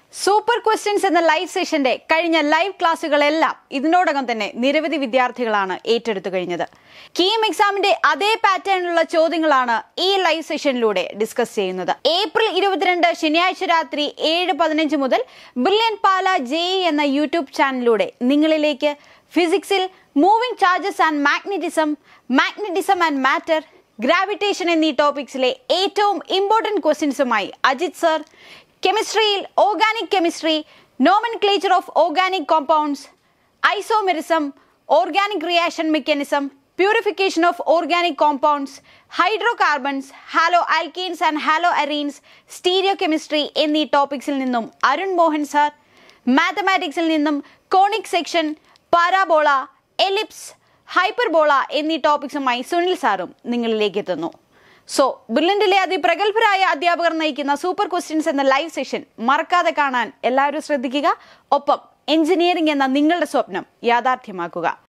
super questions എന്ന live സെഷന്റെ കഴിഞ്ഞ ലൈവ് ക്ലാസ്സുകളെല്ലാം ഇതിനോടകം തന്നെ നിരവധി വിദ്യാർത്ഥികളാണ് ഏറ്റെടുത്തു കഴിഞ്ഞത് കീം എക്സാമിന്റെ അതേ പാറ്റേണിലുള്ള ചോദ്യങ്ങളാണ് ഈ ലൈവ് സെഷനിലൂടെ ഡിസ്കസ് ചെയ്യുന്നത് ഏപ്രിൽ ഇരുപത്തിരണ്ട് ശനിയാഴ്ച രാത്രി ഏഴ് പതിനഞ്ച് മുതൽ ബ്രില്യൻ പാല ജെ എന്ന യൂട്യൂബ് ചാനലിലൂടെ നിങ്ങളിലേക്ക് ഫിസിക്സിൽ moving charges and magnetism magnetism and matter gravitation എന്നീ ടോപ്പിക്സിലെ ഏറ്റവും ഇമ്പോർട്ടൻറ്റ് ക്വസ്റ്റ്യൻസുമായി അജിത് സർ കെമിസ്ട്രിയിൽ organic chemistry nomenclature of organic compounds isomerism organic reaction mechanism purification of organic compounds hydrocarbons haloalkenes and haloarenes stereochemistry എന്നീ ടോപ്പിക്സിൽ നിന്നും Arun Mohan sir മാത്തമാറ്റിക്സിൽ നിന്നും conic section parabola ellipse hyperbola എന്നീ ടോപ്പിക്സുമായി സുനിൽ സാറും നിങ്ങളിലേക്ക് എത്തുന്നു സോ ബ്രില്യൻറ്റിലെ അതിപ്രഗത്ഭരായ അധ്യാപകർ നയിക്കുന്ന സൂപ്പർ ക്വസ്റ്റ്യൻസ് എന്ന ലൈവ് സെഷൻ മറക്കാതെ കാണാൻ എല്ലാവരും ശ്രദ്ധിക്കുക ഒപ്പം എഞ്ചിനീയറിംഗ് എന്ന നിങ്ങളുടെ സ്വപ്നം യാഥാർത്ഥ്യമാക്കുക